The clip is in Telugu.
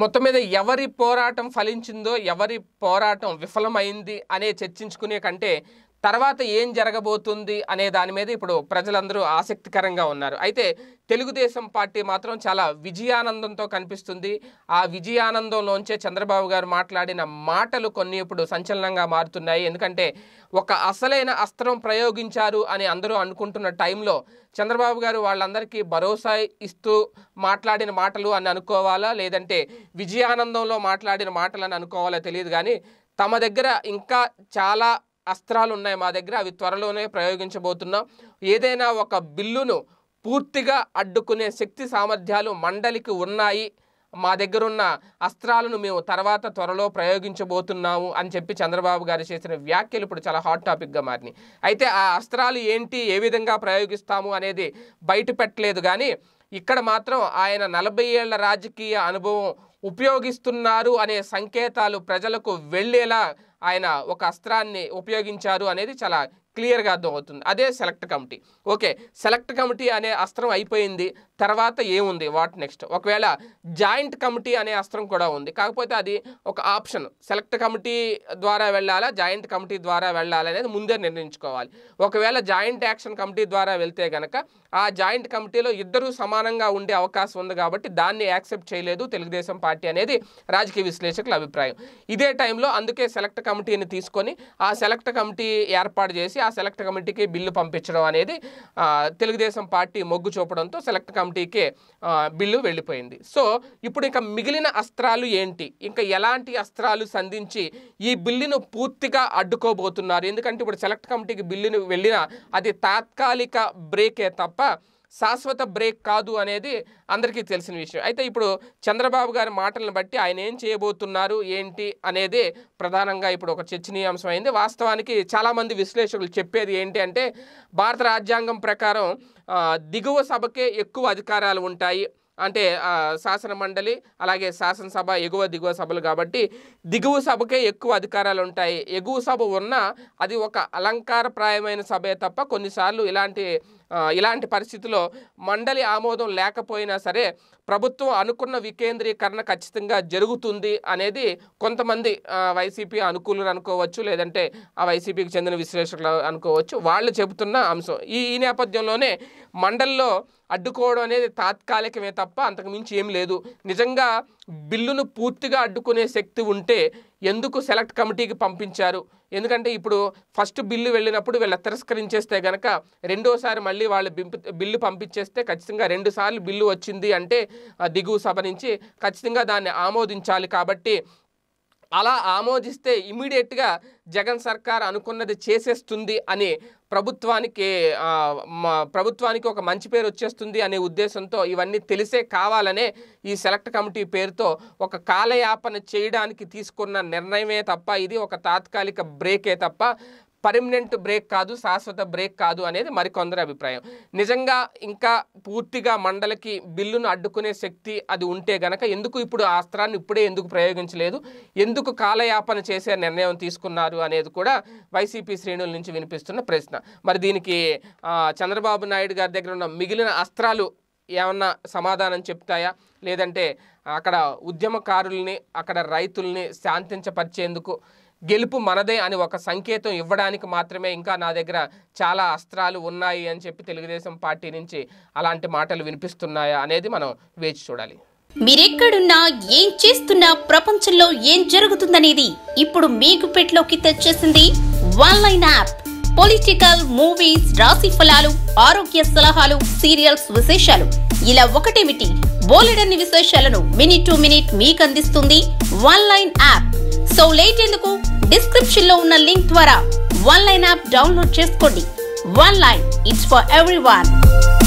మొత్తం మీద ఎవరి పోరాటం ఫలించిందో ఎవరి పోరాటం విఫలమైంది అనే చర్చించుకునే కంటే తర్వాత ఏం జరగబోతుంది అనే దాని మీద ఇప్పుడు ప్రజలందరూ ఆసక్తికరంగా ఉన్నారు అయితే తెలుగుదేశం పార్టీ మాత్రం చాలా విజయానందంతో కనిపిస్తుంది ఆ విజయానందంలోంచే చంద్రబాబు గారు మాట్లాడిన మాటలు కొన్ని ఇప్పుడు సంచలనంగా మారుతున్నాయి ఎందుకంటే ఒక అసలైన అస్త్రం ప్రయోగించారు అని అందరూ అనుకుంటున్న టైంలో చంద్రబాబు గారు వాళ్ళందరికీ భరోసా ఇస్తూ మాట్లాడిన మాటలు అని అనుకోవాలా లేదంటే విజయానందంలో మాట్లాడిన మాటలు అని అనుకోవాలా తెలియదు కానీ తమ దగ్గర ఇంకా చాలా అస్త్రాలు ఉన్నాయి మా దగ్గర అవి త్వరలోనే ప్రయోగించబోతున్నాం ఏదైనా ఒక బిల్లును పూర్తిగా అడ్డుకునే శక్తి సామర్థ్యాలు మండలికి ఉన్నాయి మా దగ్గర ఉన్న అస్త్రాలను మేము తర్వాత త్వరలో ప్రయోగించబోతున్నాము అని చెప్పి చంద్రబాబు గారు చేసిన వ్యాఖ్యలు ఇప్పుడు చాలా హాట్ టాపిక్గా మారినాయి అయితే ఆ అస్త్రాలు ఏంటి ఏ విధంగా ప్రయోగిస్తాము అనేది బయట పెట్టలేదు కానీ ఇక్కడ మాత్రం ఆయన నలభై ఏళ్ల రాజకీయ అనుభవం ఉపయోగిస్తున్నారు అనే సంకేతాలు ప్రజలకు వెళ్ళేలా ఆయన ఒక అస్త్రాన్ని ఉపయోగించారు అనేది చాలా క్లియర్గా అర్థమవుతుంది అదే select committee okay select committee అనే అస్త్రం అయిపోయింది తర్వాత ఏముంది వాట్ నెక్స్ట్ ఒకవేళ జాయింట్ కమిటీ అనే అస్త్రం కూడా ఉంది కాకపోతే అది ఒక ఆప్షన్ సెలెక్ట్ కమిటీ ద్వారా వెళ్ళాలా జాయింట్ కమిటీ ద్వారా వెళ్ళాలా అనేది ముందే నిర్ణయించుకోవాలి ఒకవేళ జాయింట్ యాక్షన్ కమిటీ ద్వారా వెళ్తే గనక ఆ జాయింట్ కమిటీలో ఇద్దరూ సమానంగా ఉండే అవకాశం ఉంది కాబట్టి దాన్ని యాక్సెప్ట్ చేయలేదు తెలుగుదేశం పార్టీ అనేది రాజకీయ విశ్లేషకుల అభిప్రాయం ఇదే టైంలో అందుకే సెలెక్ట్ కమిటీని తీసుకొని ఆ సెలెక్ట్ కమిటీ ఏర్పాటు చేసి ఆ సెలెక్ట్ కమిటీకి బిల్లు పంపించడం అనేది ఆ, తెలుగుదేశం పార్టీ మొగ్గు చూపడంతో సెలెక్ట్ కమిటీకి ఆ, బిల్లు వెళ్ళిపోయింది సో ఇప్పుడు ఇక మిగిలిన అస్త్రాలు ఏంటి ఇంకా ఎలాంటి అస్త్రాలు సంధించి ఈ బిల్లును పూర్తిగా అడ్డుకోబోతున్నారు ఎందుకంటే ఇప్పుడు సెలెక్ట్ కమిటీకి బిల్లును వెళ్ళిన అది తాత్కాలిక బ్రేకే తప్ప శాశ్వత బ్రేక్ కాదు అనేది అందరికీ తెలిసిన విషయం అయితే ఇప్పుడు చంద్రబాబు గారి మాటలను బట్టి ఆయన ఏం చేయబోతున్నారు ఏంటి అనేది ప్రధానంగా ఇప్పుడు ఒక చర్చనీయాంశం అయింది వాస్తవానికి చాలామంది విశ్లేషకులు చెప్పేది ఏంటి అంటే భారత రాజ్యాంగం ప్రకారం ఆ, దిగువ సభకే ఎక్కువ అధికారాలు ఉంటాయి అంటే ఆ, శాసన మండలి అలాగే శాసనసభ ఎగువ దిగువ సభలు కాబట్టి దిగువ సభకే ఎక్కువ అధికారాలు ఉంటాయి ఎగువ సభ ఉన్నా అది ఒక అలంకారప్రాయమైన సభే తప్ప కొన్నిసార్లు ఇలాంటి ఆ, ఇలాంటి పరిస్థితిలో మండలి ఆమోదం లేకపోయినా సరే ప్రభుత్వం అనుకున్న వికేంద్రీకరణ ఖచ్చితంగా జరుగుతుంది అనేది కొంతమంది ఆ, వైసీపీ అనుకూలులు అనుకోవచ్చు లేదంటే ఆ వైసీపీకి చెందిన విశ్లేషకులు అనుకోవచ్చు వాళ్ళు చెబుతున్న అంశం ఈ ఈ నేపథ్యంలోనే మండలిలో అడ్డుకోవడం అనేది తాత్కాలికమే తప్ప అంతకు మించి ఏం లేదు నిజంగా బిల్లును పూర్తిగా అడ్డుకునే శక్తి ఉంటే ఎందుకు సెలెక్ట్ కమిటీకి పంపించారు ఎందుకంటే ఇప్పుడు ఫస్ట్ బిల్లు వెళ్ళినప్పుడు వీళ్ళ తిరస్కరించేస్తే గనక రెండోసారి మళ్ళీ వాళ్ళు బింపు బిల్లు పంపించేస్తే ఖచ్చితంగా రెండు సార్లు బిల్లు వచ్చింది అంటే ఆ, దిగువ సభ నుంచి ఖచ్చితంగా దాన్ని ఆమోదించాలి కాబట్టి అలా ఆమోదిస్తే ఇమీడియట్గా జగన్ సర్కార్ అనుకున్నది చేసేస్తుంది అని ప్రభుత్వానికి ఆ, మ- ప్రభుత్వానికి ఒక మంచి పేరు వచ్చేస్తుంది అనే ఉద్దేశంతో ఇవన్నీ తెలిసే కావాలనే ఈ సెలెక్ట్ కమిటీ పేరుతో ఒక కాలయాపన చేయడానికి తీసుకున్న నిర్ణయమే తప్ప ఇది ఒక తాత్కాలిక బ్రేకే తప్ప పర్మనెంట్ బ్రేక్ కాదు శాశ్వత బ్రేక్ కాదు అనేది మరికొందరి అభిప్రాయం నిజంగా ఇంకా పూర్తిగా మండలికి బిల్లును అడ్డుకునే శక్తి అది ఉంటే గనక ఎందుకు ఇప్పుడు ఆ అస్త్రాన్ని ఇప్పుడే ఎందుకు ప్రయోగించలేదు ఎందుకు కాలయాపన చేసే నిర్ణయం తీసుకున్నారు అనేది కూడా వైసీపీ శ్రేణుల నుంచి వినిపిస్తున్న ప్రశ్న మరి దీనికి ఆ, చంద్రబాబు నాయుడు గారి దగ్గర ఉన్న మిగిలిన అస్త్రాలు ఏమన్నా సమాధానం చెప్తాయా లేదంటే అక్కడ ఉద్యమకారుల్ని అక్కడ రైతుల్ని శాంతించపరిచేందుకు గెలుపు మనదే అని ఒక సంకేతం ఇవ్వడానికి మాత్రమే ఇంకా నా దగ్గర చాలా అస్త్రాలు ఉన్నాయి అని చెప్పి తెలుగుదేశం పార్టీ నుంచి అలాంటి మాటలు వినిపిస్తున్నాయా అనేది మనం వేచి చూడాలి మీరెక్కడున్నా ఏం చేస్తున్నా ప్రపంచంలో ఏం జరుగుతుందనేది ఇప్పుడు మీకు పెట్లోకి తెచ్చేసింది one line app political movies రాశి ఫలాలు ఆరోగ్య సలహాలు సీరియల్స్ విశేషాలు ఇలా ఒకటేమిటి బోలెడన్ని విశేషాలను మినిట్ టు మినిట్ మీకు అందిస్తుంది one line app so late ఎందుకు డిస్క్రిప్షన్ లో ఉన్న లింక్ ద్వారా వన్ లైన్ యాప్ డౌన్లోడ్ చేసుకోండి one line it's for every